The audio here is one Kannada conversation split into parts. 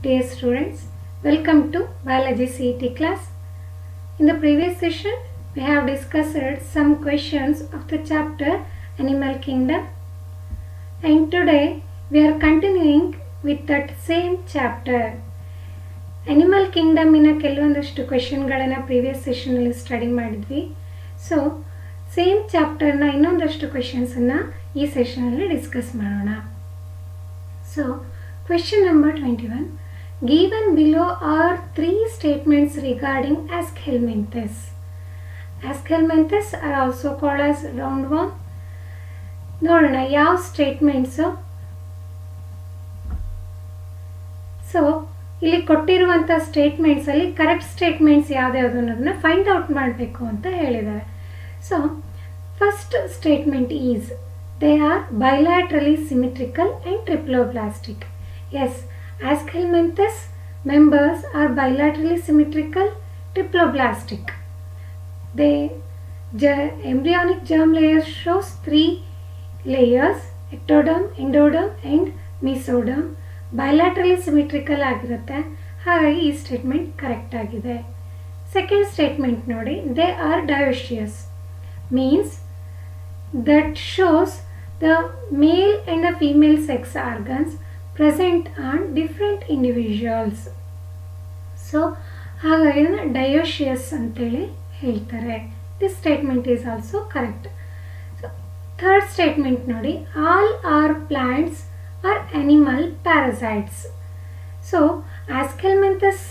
Dear students, welcome to Biology CET class. In the previous session, we have discussed some questions of the chapter Animal Kingdom. And today, we are continuing with that same chapter. Animal ಕಿಂಗ್ಡಮಿನ ಕೆಲವೊಂದಷ್ಟು ಕ್ವೆಶನ್ಗಳನ್ನು ಪ್ರೀವಿಯಸ್ ಸೆಷನಲ್ಲಿ ಸ್ಟಡಿ ಮಾಡಿದ್ವಿ ಸೊ ಸೇಮ್ ಚಾಪ್ಟರ್ನ ಇನ್ನೊಂದಷ್ಟು ಕ್ವೆಶನ್ಸನ್ನು ಈ ಸೆಷನಲ್ಲಿ ಡಿಸ್ಕಸ್ ಮಾಡೋಣ so question number twenty one given below are three statements regarding aschelminthes aschelminthes are also called as round worm ನೋಡೋಣ ಯಾವ ಸ್ಟೇಟ್ಮೆಂಟ್ಸು ಸೊ ಇಲ್ಲಿ ಕೊಟ್ಟಿರುವಂಥ ಸ್ಟೇಟ್ಮೆಂಟ್ಸಲ್ಲಿ ಕರೆಕ್ಟ್ ಸ್ಟೇಟ್ಮೆಂಟ್ಸ್ ಯಾವ್ದ್ಯಾವುದು ಅನ್ನೋದನ್ನ ಫೈಂಡ್ ಔಟ್ ಮಾಡಬೇಕು ಅಂತ ಹೇಳಿದ್ದಾರೆ so first statement is they are bilaterally symmetrical and triploblastic as aschelminthes members are bilaterally symmetrical triploblastic they the embryonic germ layer shows three layers ectoderm endoderm and mesoderm bilaterally symmetrical ಆಗಿರುತ್ತೆ ಹಾಗಾಗಿ ಈ ಸ್ಟೇಟ್ಮೆಂಟ್ ಕರೆಕ್ಟ್ ಆಗಿದೆ ಸೆಕೆಂಡ್ ಸ್ಟೇಟ್ಮೆಂಟ್ ನೋಡಿ they are dioecious means that shows the male and the female sex organs present on different individuals so ಹಾಗಾಗಿ ಡಯೋಶಿಯಸ್ ಅಂತೇಳಿ ಹೇಳ್ತಾರೆ this statement is also correct so third statement ನೋಡಿ all are plants or animal parasites so aschelminthes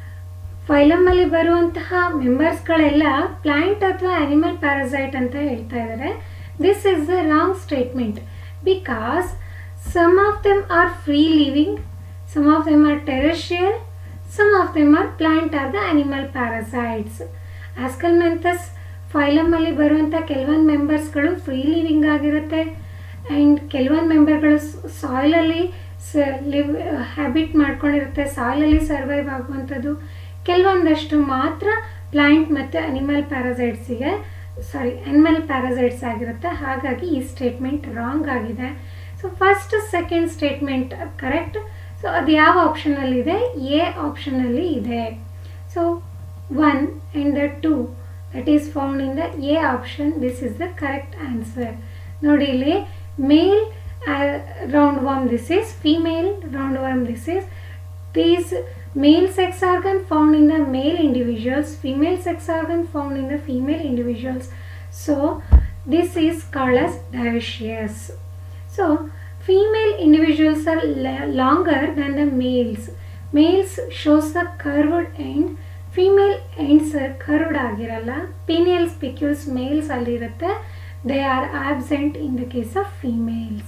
ಫೈಲಮಲ್ಲಿ ಬರುವಂತಹ ಮೆಂಬರ್ಸ್ಗಳೆಲ್ಲ ಪ್ಲಾಂಟ್ ಅಥವಾ ಅನಿಮಲ್ ಪ್ಯಾರಸೈಟ್ ಅಂತ ಹೇಳ್ತಾ ಇದ್ದಾರೆ this is the wrong statement because some of them are free living some of them are terrestrial some of them are plant or the animal parasites Aschelminthes ಫೈಲಮಲ್ಲಿ ಬರುವಂಥ ಕೆಲವೊಂದು ಮೆಂಬರ್ಸ್ಗಳು ಫ್ರೀ ಲಿವಿಂಗ್ ಆಗಿರುತ್ತೆ ಆ್ಯಂಡ್ ಕೆಲವೊಂದು ಮೆಂಬರ್ಗಳು ಸಾಯಿಲಲ್ಲಿ ಸ ಲಿವ್ ಹ್ಯಾಬಿಟ್ ಮಾಡ್ಕೊಂಡಿರುತ್ತೆ ಸಾಯಿಲಲ್ಲಿ ಸರ್ವೈವ್ ಆಗುವಂಥದ್ದು ಕೆಲವೊಂದಷ್ಟು ಮಾತ್ರ ಪ್ಲಾಂಟ್ ಮತ್ತು ಅನಿಮಲ್ ಪ್ಯಾರಸೈಟ್ಸಿಗೆ ಸಾರಿ ಅನಿಮಲ್ ಪ್ಯಾರಸೈಟ್ಸ್ ಆಗಿರುತ್ತೆ ಹಾಗಾಗಿ ಈ ಸ್ಟೇಟ್ಮೆಂಟ್ ರಾಂಗ್ ಆಗಿದೆ so first second statement correct so ಅದು ಯಾವ ಆಪ್ಷನಲ್ಲಿದೆ ಎ ಆಪ್ಷನಲ್ಲಿ ಇದೆ so one and the two that is found in the A option this is the correct answer ನೋಡಿ ಇಲ್ಲಿ male uh, roundworm this is female roundworm this is these male sex organ found in the male individuals female sex organ found in the female individuals so this is called as dioecious so female individuals are longer than the males males shows the curved end female ends curved ಆಗಿರಲ್ಲ ಪೀನಿಯಲ್ ಸ್ಪಿಕ್ಯೂಲ್ಸ್ ಮೇಲ್ಸ್ ಅಲ್ಲಿರುತ್ತೆ they are absent in the case of females.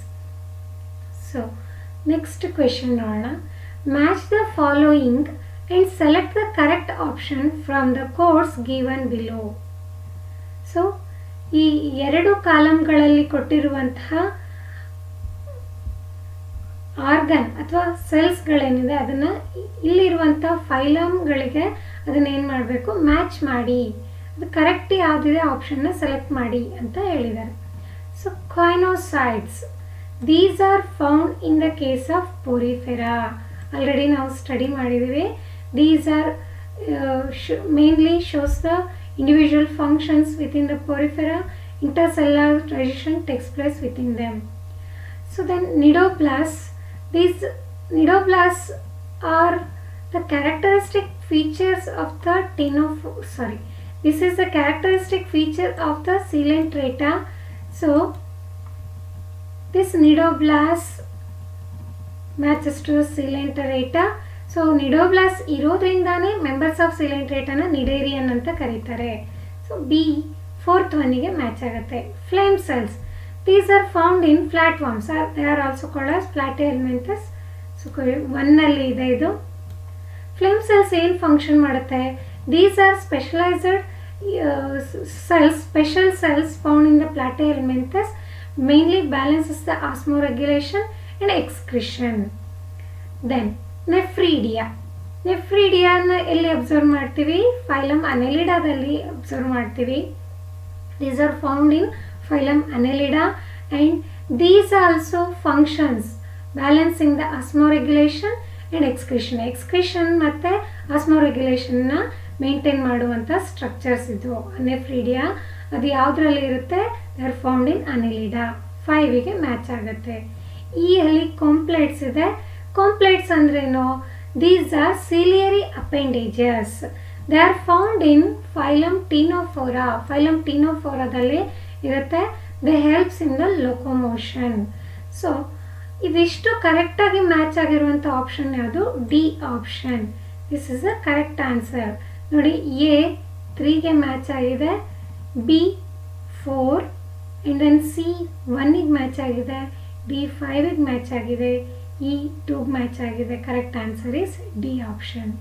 So, next question ನೋಡೋಣ match the following and select the correct option from the codes given below. So ಈ ಎರಡು ಕಾಲಮ್ಗಳಲ್ಲಿ ಕೊಟ್ಟಿರುವಂತಹ ಆರ್ಗನ್ ಅಥವಾ ಸೆಲ್ಸ್ಗಳೇನಿದೆ ಅದನ್ನು ಇಲ್ಲಿರುವಂಥ ಫೈಲಮ್ಗಳಿಗೆ ಅದನ್ನ ಏನು ಮಾಡಬೇಕು ಮ್ಯಾಚ್ ಮಾಡಿ ಅದು ಕರೆಕ್ಟ್ ಯಾವುದಿದೆ ಆಪ್ಷನ್ನ ಸೆಲೆಕ್ಟ್ ಮಾಡಿ ಅಂತ ಹೇಳಿದ್ದಾರೆ so choanocytes these are found in the case of Porifera already ನಾವು ಸ್ಟಡಿ ಮಾಡಿದ್ದೀವಿ these are mainly shows the individual functions within the Porifera intercellular digestion takes place within them so then cnidoblasts these cnidoblasts are the characteristic features of the ಟೆನೋಫ್ sorry this is the characteristic feature of the coelenterata so this nidoblast matches to the coelenterata so cnidoblasts ಇರೋದ್ರಿಂದಾನೇ ಮೆಂಬರ್ಸ್ ಆಫ್ ಸಿಲೆಂಟ್ರೇಟನ ನಿಡೇರಿಯನ್ ಅಂತ ಕರೀತಾರೆ ಸೊ ಬಿ ಫೋರ್ತ್ ಒನ್ನಿಗೆ ಮ್ಯಾಚ್ ಆಗುತ್ತೆ flame cells these are found in flat worms are they are also called as Platyhelminthes so ಒನ್ನಲ್ಲಿ ಇದೆ ಇದು ಫ್ಲೇಮ್ ಸೆಲ್ಸ್ ಏನು ಫಂಕ್ಷನ್ ಮಾಡುತ್ತೆ These are specialized uh, cells, special cells found in the platyhelminthes, mainly balances the osmoregulation and excretion. Then, nephridia. ನೆಫ್ರಿಡಿಯಾನ ಎಲ್ಲಿ ಅಬ್ಸರ್ವ್ ಮಾಡ್ತೀವಿ ಫೈಲಮ್ ಅನೆಲಿಡಾದಲ್ಲಿ ಅಬ್ಸರ್ವ್ ಮಾಡ್ತೀವಿ these are found in phylum Annelida and these also functions balancing the osmoregulation and excretion excretion ಮತ್ತು ಆಸ್ಮೋ ರೆಗ್ಯುಲೇಷನ್ನ ಮೇಂಟೈನ್ ಮಾಡುವಂಥ ಸ್ಟ್ರಕ್ಚರ್ಸ್ ಇದು ಅನೆಫ್ರೀಡಿಯಾ ಅದು ಯಾವುದ್ರಲ್ಲಿ ಇರುತ್ತೆ they are found in Annelida ಫೈವಿಗೆ ಮ್ಯಾಚ್ ಆಗುತ್ತೆ ಈ ಅಲ್ಲಿ ಕಾಂಪ್ಲೇಟ್ಸ್ ಇದೆ ಕಾಂಪ್ಲೇಟ್ಸ್ ಅಂದ್ರೇನು these are ciliary appendages they are found in phylum Ctenophora phylum ಟೀನೋಫೋರಾದಲ್ಲಿ ಇರುತ್ತೆ they helps in the ಲೊಕೊಮೋಷನ್ so ಇದಿಷ್ಟು ಕರೆಕ್ಟಾಗಿ ಮ್ಯಾಚ್ ಆಗಿರುವಂಥ ಆಪ್ಷನ್ ಯಾವುದು D option this is a correct answer ನೋಡಿ ಎ ತ್ರೀಗೆ ಮ್ಯಾಚ್ ಆಗಿದೆ B four and then C ಒನ್ನಿಗೆ ಮ್ಯಾಚ್ ಆಗಿದೆ ಡಿ ಫೈವಿಗೆ ಮ್ಯಾಚ್ ಆಗಿದೆ ಇ ಟೂಗೆ ಮ್ಯಾಚ್ ಆಗಿದೆ correct answer is D option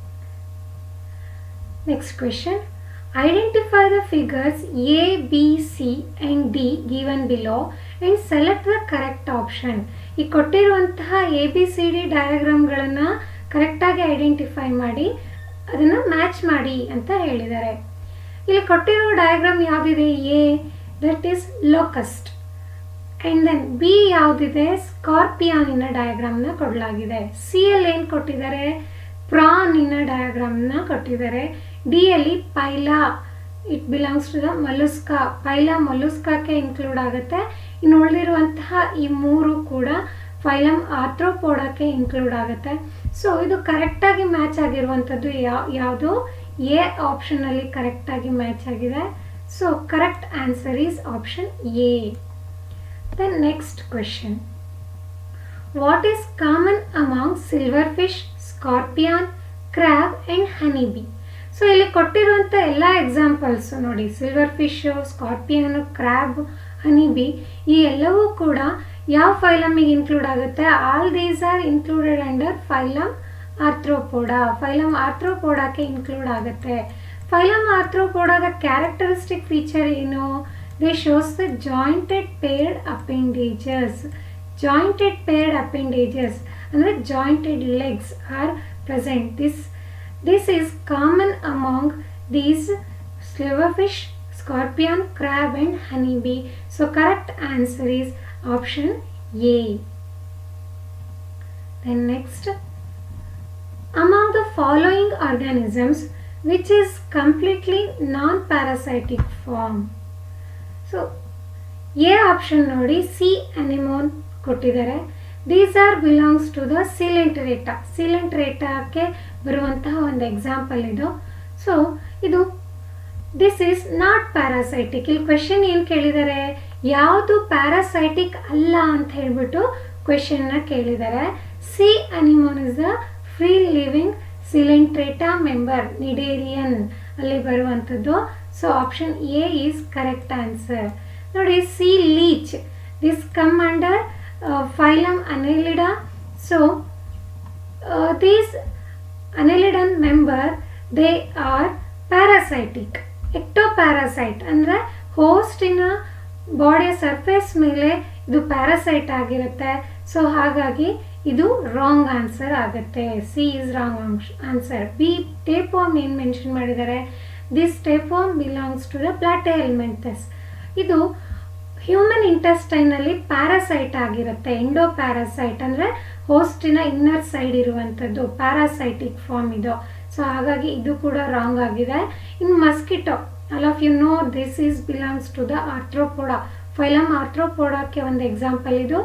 next question identify the figures A B C and D given below and select the correct option ಈ ಕೊಟ್ಟಿರುವಂತಹ ಎ ಬಿ ಸಿ ಡಿ ಡಯಾಗ್ರಾಮ್ಗಳನ್ನು ಕರೆಕ್ಟಾಗಿ ಐಡೆಂಟಿಫೈ ಮಾಡಿ ಅದನ್ನು ಮ್ಯಾಚ್ ಮಾಡಿ ಅಂತ ಹೇಳಿದ್ದಾರೆ ಇಲ್ಲಿ ಕೊಟ್ಟಿರೋ ಡಯಾಗ್ರಾಮ್ ಯಾವುದಿದೆ A that is locust and then B ಯಾವುದಿದೆ ಸ್ಕಾರ್ಪಿಯಾನಿನ ಡಯಾಗ್ರಾಮ್ನ ಕೊಡಲಾಗಿದೆ ಸಿ ಅಲ್ಲಿ ಏನು ಕೊಟ್ಟಿದ್ದಾರೆ ಪ್ರಾನಿನ ಡಯಾಗ್ರಾಮ್ನ ಕೊಟ್ಟಿದ್ದಾರೆ ಡಿ ಅಲ್ಲಿ Pila it belongs to the Mollusca Pila ಮಲುಸ್ಕಾಕ್ಕೆ ಇನ್ಕ್ಲೂಡ್ ಆಗುತ್ತೆ ಇನ್ನು ಉಳಿದಿರುವಂತಹ ಈ ಮೂರು ಕೂಡ ಫೈಲಮ್ ಆರ್ಥ್ರೋಪೋಡಕ್ಕೆ ಇನ್ಕ್ಲೂಡ್ ಆಗುತ್ತೆ ಸೊ ಇದು ಕರೆಕ್ಟಾಗಿ ಮ್ಯಾಚ್ ಆಗಿರುವಂಥದ್ದು ಯಾವ ಯಾವುದು ಎ ಆಪ್ಷನಲ್ಲಿ ಕರೆಕ್ಟಾಗಿ ಮ್ಯಾಚ್ ಆಗಿದೆ so correct answer is option A then next question what is common among silver fish scorpion crab and honey bee so ಇಲ್ಲಿ ಕೊಟ್ಟಿರುವಂಥ ಎಲ್ಲ ಎಕ್ಸಾಂಪಲ್ಸು ನೋಡಿ silver fish scorpion crab honey bee ಈ ಎಲ್ಲವೂ ಕೂಡ ಯಾವ ಫೈಲಮಿಗೆ ಇನ್ಕ್ಲೂಡ್ ಆಗುತ್ತೆ all these are included under phylum Arthropoda phylum ಆರ್ಥ್ರೋಪೋಡಾಕ್ಕೆ ಇನ್ಕ್ಲೂಡ್ ಆಗುತ್ತೆ ಫೈಲಮ್ ಆರ್ಥ್ರೋಪೋಡಾದ ಕ್ಯಾರೆಕ್ಟರಿಸ್ಟಿಕ್ ಫೀಚರ್ ಏನು they shows the jointed paired appendages jointed paired appendages ಅಂದರೆ jointed legs are present this this is common among these silverfish scorpion, crab and honeybee. So correct answer is option A. Then next, among the following organisms, which is completely non-parasitic form. So, A option ನೋಡಿ ಸಿ ಅನಿಮೋನ್ ಕೊಟ್ಟಿದ್ದಾರೆ these are belongs to the Coelenterata ಸಿಲೆಂಟ್ರೇಟಾಕ್ಕೆ ಬರುವಂತಹ ಒಂದು ಎಕ್ಸಾಂಪಲ್ ಇದು ಸೊ ಇದು ದಿಸ್ ಈಸ್ ನಾಟ್ ಪ್ಯಾರಾಸೈಟಿಕ್ ಇಲ್ಲಿ ಕ್ವೆಶನ್ ಏನು ಕೇಳಿದ್ದಾರೆ ಯಾವುದು ಪ್ಯಾರಾಸೈಟಿಕ್ ಅಲ್ಲ ಅಂತ ಹೇಳ್ಬಿಟ್ಟು ಕ್ವೆಶನ್ನ ಕೇಳಿದ್ದಾರೆ sea anemone is the free living Coelenterata member Cnidarian ಅಲ್ಲಿ ಬರುವಂಥದ್ದು so option A is correct answer ನೋಡಿ C leech this come under phylum Annelida so these Annelidan member they are parasitic ಎಕ್ಟೋಪ್ಯಾರಾಸೈಟ್ ಅಂದರೆ ಹೋಸ್ಟಿನ ಬಾಡಿಯ ಸರ್ಫೇಸ್ ಮೇಲೆ ಇದು ಪ್ಯಾರಾಸೈಟ್ ಆಗಿರುತ್ತೆ ಸೊ ಹಾಗಾಗಿ ಇದು ರಾಂಗ್ ಆನ್ಸರ್ ಆಗುತ್ತೆ C is wrong answer B tapeworm ಏನು ಮೆನ್ಷನ್ ಮಾಡಿದ್ದಾರೆ this tapeworm belongs to the Platyhelminthes ಇದು ಹ್ಯೂಮನ್ ಇಂಟೆಸ್ಟೈನಲ್ಲಿ ಪ್ಯಾರಾಸೈಟ್ ಆಗಿರುತ್ತೆ ಎಂಡೋ ಪ್ಯಾರಾಸೈಟ್ ಅಂದರೆ ಹೋಸ್ಟಿನ ಇನ್ನರ್ ಸೈಡ್ ಇರುವಂಥದ್ದು ಪ್ಯಾರಾಸೈಟಿಕ್ ಫಾರ್ಮ್ ಇದು ಸೊ ಹಾಗಾಗಿ ಇದು ಕೂಡ ರಾಂಗ್ ಆಗಿದೆ ಇನ್ನು mosquito all of you know this is belongs to the Arthropoda phylum ಆರ್ಥ್ರೋಪೋಡಕ್ಕೆ ಒಂದು ಎಕ್ಸಾಂಪಲ್ ಇದು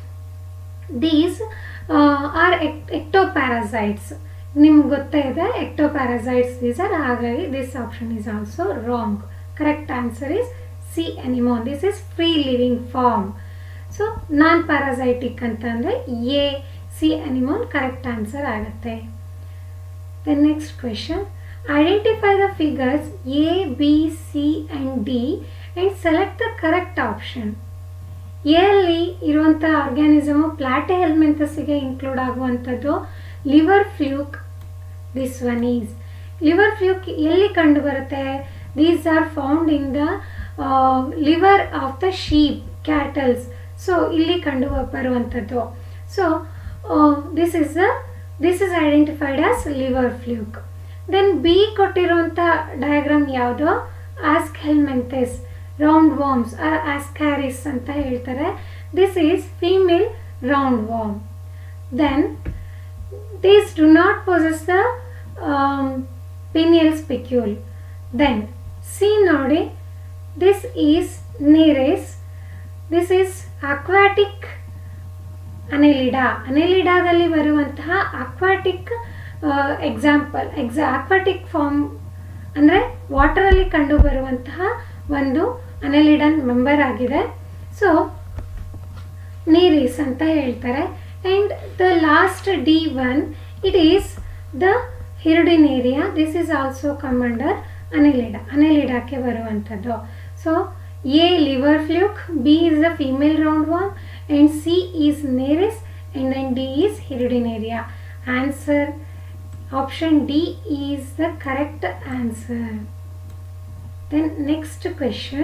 ದೀಸ್ ಆರ್ ಎಕ್ಟೋಪ್ಯಾರಾಸೈಟ್ಸ್ ನಿಮ್ಗೆ ಗೊತ್ತೇ ಇದೆ ಎಕ್ಟೋಪ್ಯಾರಾಸೈಟ್ಸ್ ದೀಸ್ ಆರ್ ಹಾಗಾಗಿ this option is also wrong correct answer is sea anemone this is free living form so non parasitic ಅಂತಂದರೆ A sea anemone correct answer ಆಗುತ್ತೆ The next question Identify the figures A, B, C, and D and select the correct option. A ಅಲ್ಲಿ ಇರುವಂಥ ಆರ್ಗ್ಯಾನಿಸಮು ಪ್ಲಾಟೆ ಹೆಲ್ಮೆಂಥಸ್ಸಿಗೆ ಇನ್ಕ್ಲೂಡ್ ಆಗುವಂಥದ್ದು liver fluke this one is liver fluke ಎಲ್ಲಿ ಕಂಡು ಬರುತ್ತೆ these are found in the liver of the sheep cattles so ಇಲ್ಲಿ ಕಂಡು ಬರುವಂಥದ್ದು so this is the this is identified as liver fluke then B ಕೊಟ್ಟಿರುವಂಥ ಡಯಾಗ್ರಾಮ್ ಯಾವುದು Aschelminthes round worms Ascaris ಅಂತ ಹೇಳ್ತಾರೆ this is female round worm then these do not possess the um, pineal spicule then see ನೋಡಿ this is nereis this is aquatic Annelida ಅನೆಲಿಡಾದಲ್ಲಿ ಬರುವಂತಹ ಅಕ್ವಾಟಿಕ್ ಎಕ್ಸಾಂಪಲ್ ಎಕ್ಸಾ ಅಕ್ವಾಟಿಕ್ ಫಾರ್ಮ್ ಅಂದರೆ ವಾಟರಲ್ಲಿ ಕಂಡು ಬರುವಂತಹ ಒಂದು ಅನೆಲಿಡನ್ ಮೆಂಬರ್ ಆಗಿದೆ ಸೊ ನೀರೀಸ್ ಅಂತ ಹೇಳ್ತಾರೆ and the last D one it is the Hirudinaria this is also come under Annelida ಅನೆಲಿಡಾಕ್ಕೆ ಬರುವಂಥದ್ದು so A liver fluke B is the female round worm and C is nearest and then D is Hirudinaria. Answer option D is the correct answer. Then next question.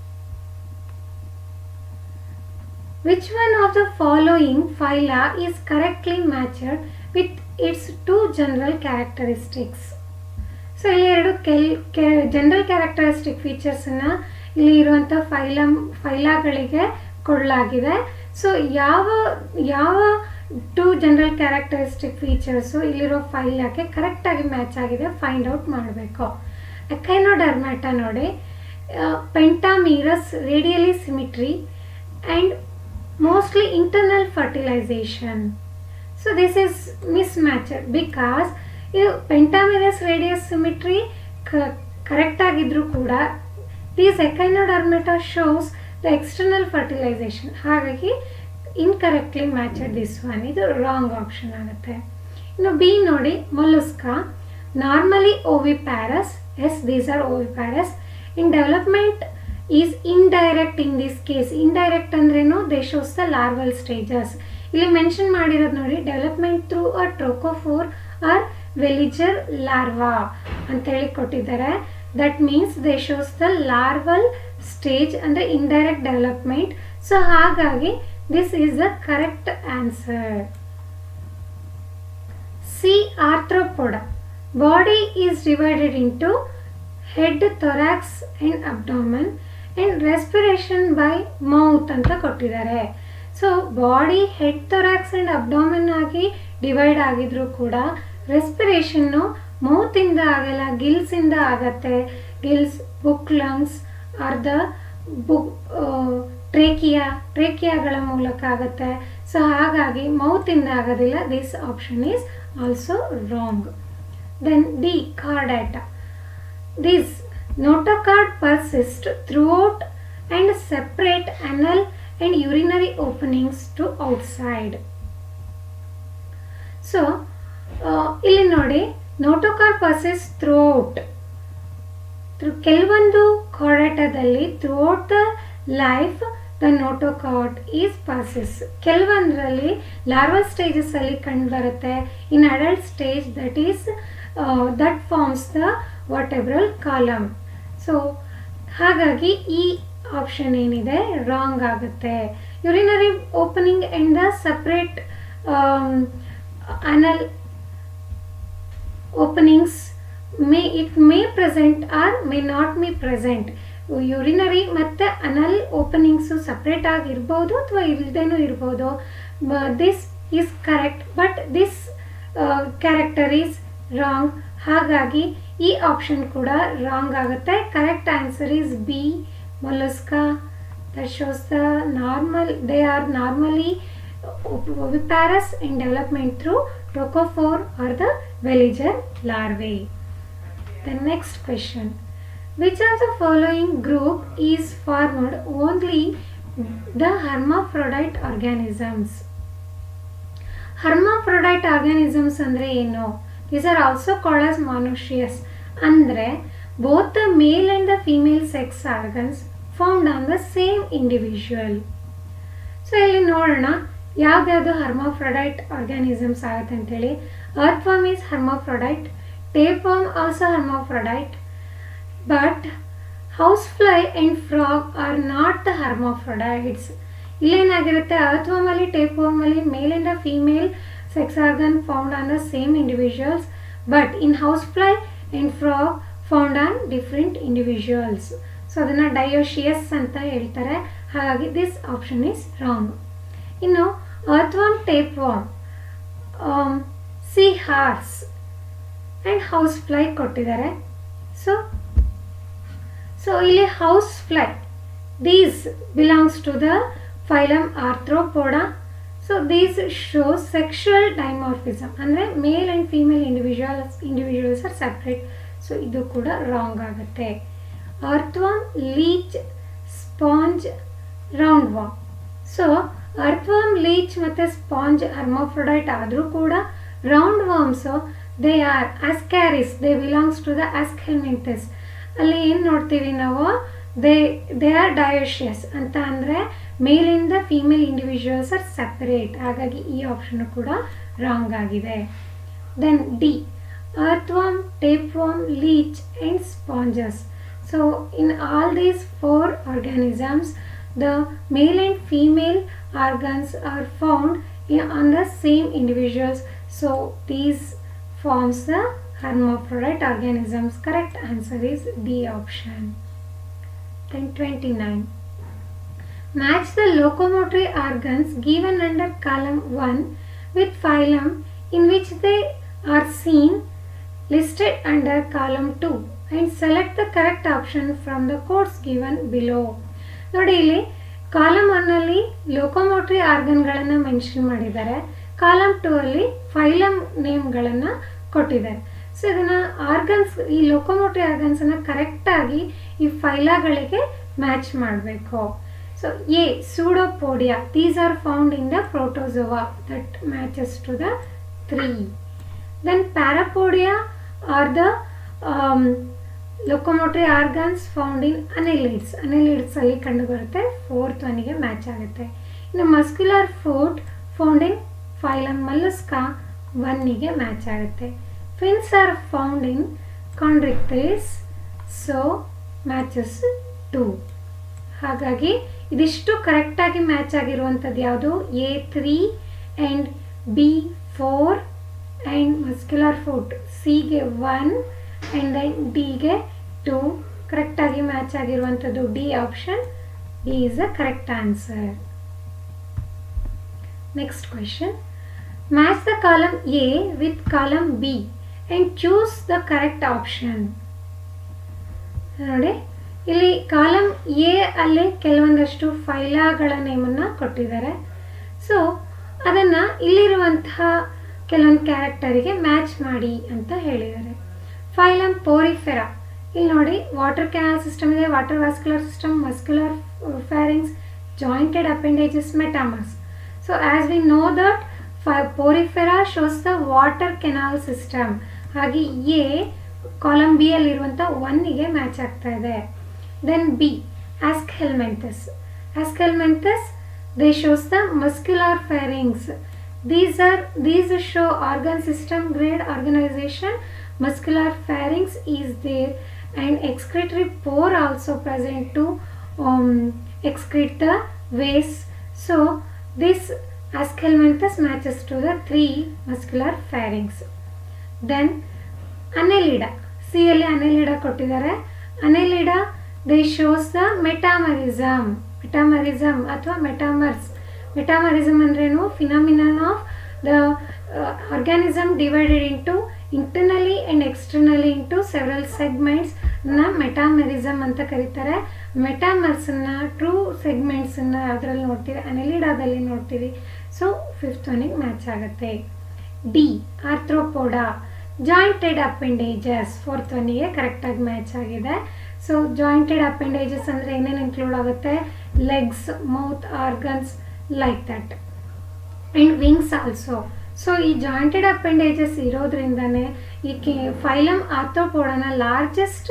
Which one of the following phyla is correctly matched with its two general characteristics? So ಇಲ್ಲಿ ಎರಡು ಕೆಲ್ ಕೆ ಜನರಲ್ ಕ್ಯಾರೆಕ್ಟರಿಸ್ಟಿಕ್ ಫೀಚರ್ಸನ್ನು ಇಲ್ಲಿ ಇರುವಂಥ ಫೈಲಮ್ ಫೈಲಾಗಳಿಗೆ ಕೊಡಲಾಗಿದೆ ಸೊ ಯಾವ ಯಾವ ಟು ಜನರಲ್ ಕ್ಯಾರೆಕ್ಟರಿಸ್ಟಿಕ್ ಫೀಚರ್ಸು ಇಲ್ಲಿರೋ ಫೈಲಾಗೆ ಕರೆಕ್ಟಾಗಿ ಮ್ಯಾಚ್ ಆಗಿದೆ ಫೈಂಡ್ ಔಟ್ ಮಾಡಬೇಕು ಎಕೈನೋಡರ್ಮ್ಯಾಟ ನೋಡಿ pentamerous radially symmetry and mostly internal fertilisation so this is mismatched because ಇದು ಪೆಂಟಾಮಿರಸ್ ರೇಡಿಯಸ್ ಸಿಮಿಟ್ರಿ ಕರೆಕ್ಟ್ ಆಗಿದ್ರೂ ಕೂಡ these Echinodermata shows the external fertilisation ಹಾಗಾಗಿ ಇನ್ಕರೆಕ್ಟ್ಲಿ ಮ್ಯಾಚಡ್ ದಿಸ್ ಒನ್ ಇದು ರಾಂಗ್ ಆಪ್ಷನ್ ಆಗುತ್ತೆ ಇನ್ನು ಬಿ ನೋಡಿ ಮೊಲುಸ್ಕಾ ನಾರ್ಮಲಿ ಓವಿ ಪ್ಯಾರಸ್ ಎಸ್ these are oviparous in development is indirect in this case indirect ಅಂದ್ರೇನು they shows the larval stages ಇಲ್ಲಿ ಮೆನ್ಷನ್ ಮಾಡಿರೋದು ನೋಡಿ development through a trochophore or veliger larva ಅಂತೇಳಿ ಕೊಟ್ಟಿದ್ದಾರೆ that means they shows the larval stage ಅಂದರೆ ಇಂಡೈರೆಕ್ಟ್ ಡೆವಲಪ್ಮೆಂಟ್ ಸೊ ಹಾಗಾಗಿ this is the correct answer C Arthropoda body is divided into head thorax and abdomen and respiration by mouth ಅಂತ ಕೊಟ್ಟಿದ್ದಾರೆ so body head thorax and abdomen ಆಗಿ ಡಿವೈಡ್ ಆಗಿದ್ರು ಕೂಡ ರೆಸ್ಪಿರೇಷನ್ನು ಮೌತಿಂದ ಆಗಲ್ಲ ಗಿಲ್ಸಿಂದ ಆಗತ್ತೆ gills book lungs are the book trachea ಟ್ರೇಕಿಯಾಗಳ ಮೂಲಕ ಆಗುತ್ತೆ ಸೊ ಹಾಗಾಗಿ ಮೌತಿಂದ ಆಗೋದಿಲ್ಲ this option is also wrong then D Chordata this notochord persist throughout and separate anal and urinary openings to outside so ಇಲ್ಲಿ ನೋಡಿ ನೋಟೋಕಾರ್ ಪರ್ಸಿಸ್ ಥ್ರೂಔಟ್ ಕೆಲವೊಂದು ಕಾರ್ಡಾಟದಲ್ಲಿ throughout the life the notochord is persist ಕೆಲವೊಂದರಲ್ಲಿ ಲಾರ್ವಲ್ ಸ್ಟೇಜಸ್ ಅಲ್ಲಿ ಕಂಡು ಬರುತ್ತೆ in adult stage that is that forms the vertebral column so ಹಾಗಾಗಿ ಈ ಆಪ್ಷನ್ ಏನಿದೆ ರಾಂಗ್ ಆಗುತ್ತೆ urinary opening and the separate anal openings may it may present or may not be present urinary ಮತ್ತು ಅನಲ್ ಓಪನಿಂಗ್ಸು ಸಪ್ರೇಟ್ ಆಗಿರ್ಬೋದು ಅಥವಾ ಇಲ್ಲದೇನೂ ಇರ್ಬೋದು this is correct but this character is wrong ಹಾಗಾಗಿ ಈ ಆಪ್ಷನ್ ಕೂಡ ರಾಂಗ್ ಆಗುತ್ತೆ correct answer is B Mollusca that shows the normal they are normally oviparous in development through trochophore or the veliger larvae. The next question. Which of the following group is formed only the hermaphrodite organisms? Hermaphrodite organisms ಅಂದರೆ ಏನು These are also called as monoecious. ಅಂದರೆ both the male and the female sex organs found on the same individual. So ಇಲ್ಲಿ ನೋಡೋಣ ಯಾವ್ದ್ಯಾವುದು ಹರ್ಮಾಫ್ರೊಡೈಟ್ ಆರ್ಗ್ಯಾನಿಸಮ್ಸ್ ಆಗುತ್ತೆ ಅಂತೇಳಿ earthworm is hermaphrodite tapeworm also hermaphrodite but house fly and frog are not the hermaphrodites ಇಲ್ಲೇನಾಗಿರುತ್ತೆ ಅರ್ಥವಾಮಲ್ಲಿ ಟೇಪ್ವಾಮಲ್ಲಿ male and the female sex organ found on the same individuals but in house fly and frog found on different individuals so ಅದನ್ನು ಡಯೋಶಿಯಸ್ ಅಂತ ಹೇಳ್ತಾರೆ ಹಾಗಾಗಿ ದಿಸ್ ಆಪ್ಷನ್ ಈಸ್ ರಾಂಗ್ ಇನ್ನು earthworm tapeworm seahorse and house fly ಕೊಟ್ಟಿದ್ದಾರೆ ಸೊ ಸೊ ಇಲ್ಲಿ house fly these belongs to the phylum Arthropoda so these shows sexual dimorphism ಅಂದರೆ male and female individuals individuals are separate so ಇದು ಕೂಡ ರಾಂಗ್ ಆಗುತ್ತೆ earthworm leech sponge round worm so earthworm leech ಮತ್ತು ಸ್ಪಾಂಜ್ ಹರ್ಮೋಫ್ರೊಡೈಟ್ ಆದರೂ ಕೂಡ round worms they are Ascaris they belongs to the Aschelminthes ಅಲ್ಲಿ ಏನು ನೋಡ್ತೀವಿ ನಾವು ದೇ ದೇ ಆರ್ ಡಯೋಷಿಯಸ್ ಅಂತ ಅಂದರೆ ಮೇಲಿಂದ ಫೀಮೇಲ್ ಇಂಡಿವಿಜುವಲ್ಸ್ ಆರ್ ಸೆಪರೇಟ್ ಹಾಗಾಗಿ ಈ ಆಪ್ಷನ್ ಕೂಡ ರಾಂಗ್ ಆಗಿದೆ then D earthworm, tapeworm, leech and sponges. So in all these four organisms, the male and female organs are found in, on the same individuals. So these forms the hermaphrodite organisms. Correct answer is D option. Then 29. Match the locomotory organs given under column 1 with phylum in which they are seen listed under column 2 and select the correct option from the codes given below. ನೋಡಿ ಇಲ್ಲಿ ಕಾಲಮ್ ಒನ್ನಲ್ಲಿ ಲೋಕೋಮೋಟ್ರಿ ಆರ್ಗನ್ಗಳನ್ನು ಮೆನ್ಷನ್ ಮಾಡಿದ್ದಾರೆ ಕಾಲಮ್ ಟೂ ಅಲ್ಲಿ ಫೈಲಮ್ ನೇಮ್ಗಳನ್ನು ಕೊಟ್ಟಿದ್ದಾರೆ ಸೊ ಇದನ್ನು ಆರ್ಗನ್ಸ್ ಈ ಲೋಕೋಮೋಟ್ರಿ ಆರ್ಗನ್ಸನ್ನು ಕರೆಕ್ಟಾಗಿ ಈ ಫೈಲಾಗಳಿಗೆ ಮ್ಯಾಚ್ ಮಾಡಬೇಕು so A pseudopodia these are found in the protozoa that matches to the three then parapodia are the locomotory organs found in annelids annelids ಅಲ್ಲಿ ಕಂಡು ಬರುತ್ತೆ ಫೋರ್ತ್ ಒನ್ಗೆ ಮ್ಯಾಚ್ ಆಗುತ್ತೆ ಇನ್ನು muscular foot found in phylum mollusca ಒನ್ನಿಗೆ ಮ್ಯಾಚ್ ಆಗುತ್ತೆ fins are found in ಕಾಂಡ್ರಿಕ್ಟೇಸ್ so matches to ಹಾಗಾಗಿ ಇದಿಷ್ಟು ಕರೆಕ್ಟಾಗಿ ಮ್ಯಾಚ್ ಆಗಿರುವಂಥದ್ದು ಯಾವುದು A three and B four and muscular foot ಸಿಗೆ ಒನ್ ಆ್ಯಂಡ್ ದೆನ್ ಡಿಗೆ ಟು ಕರೆಕ್ಟಾಗಿ ಮ್ಯಾಚ್ ಆಗಿರುವಂಥದ್ದು D option D is a correct answer next question match the column A with column B and choose the correct option ನೋಡಿ ಇಲ್ಲಿ ಕಾಲಮ್ ಎ ಅಲ್ಲಿ ಕೆಲವೊಂದಷ್ಟು ಫೈಲಾಗಳ ನೇಮನ್ನು ಕೊಟ್ಟಿದ್ದಾರೆ ಸೊ ಅದನ್ನು ಇಲ್ಲಿರುವಂತಹ ಕೆಲವೊಂದು ಕ್ಯಾರೆಕ್ಟರಿಗೆ ಮ್ಯಾಚ್ ಮಾಡಿ ಅಂತ ಹೇಳಿದ್ದಾರೆ ಫೈಲಮ್ ಪೋರಿಫೆರಾ ಇಲ್ಲಿ ನೋಡಿ ವಾಟರ್ ಕ್ಯಾನಲ್ ಸಿಸ್ಟಮ್ ಇದೆ water vascular system muscular pharynx jointed appendages metamers so as we know that ಫೈ porifera shows the water canal system ಹಾಗೆ ಎ ಕಾಲಮ್ ಬಿ ಅಲ್ಲಿರುವಂಥ ಒನ್ನಿಗೆ ಮ್ಯಾಚ್ ಆಗ್ತಾ ಇದೆ then B aschelminthes aschelminthes they shows the muscular pharynx these are these show organ system grade organization muscular pharynx is there and excretory pore also present to um, excrete the waste so this ascalmanthus matches to the three muscular pharynx then annelida C ಅಲ್ಲಿ ಅನೆಲಿಡ ಕೊಟ್ಟಿದ್ದಾರೆ annelida they shows the metamerism metamerism ಅಥವಾ ಮೆಟಾಮರ್ಸ್ ಮೆಟಾಮರಿಸಮ್ ಅಂದ್ರೇನು phenomenon of the organism divided into internally and externally into several ಸೆಗ್ಮೆಂಟ್ಸ್ನ ಮೆಟಾಮರಿಸಮ್ ಅಂತ ಕರೀತಾರೆ ಮೆಟಾಮರ್ಸನ್ನ ಟ್ರೂ ಸೆಗ್ಮೆಂಟ್ಸನ್ನು ಅದರಲ್ಲಿ ನೋಡ್ತೀವಿ ಅನೆಲಿಡಾದಲ್ಲಿ ನೋಡ್ತೀವಿ ಸೊ ಫಿಫ್ತ್ ಒನಿಗೆ ಮ್ಯಾಚ್ ಆಗುತ್ತೆ D arthropoda jointed appendages fourth ಒನ್ನಿಗೆ ಕರೆಕ್ಟಾಗಿ ಮ್ಯಾಚ್ ಆಗಿದೆ ಸೊ ಜಾಯಿಂಟೆಡ್ ಅಪೆಂಡೇಜಸ್ ಅಂದರೆ ಏನೇನು ಇನ್ಕ್ಲೂಡ್ ಆಗುತ್ತೆ legs mouth organs like that and wings also so ಈ ಜಾಯಿಂಟೆಡ್ ಅಪೆಂಡೇಜಸ್ ಇರೋದ್ರಿಂದನೇ ಈ ಕೆ ಫೈಲಮ್ ಆರ್ಥೋಪೋಡನ largest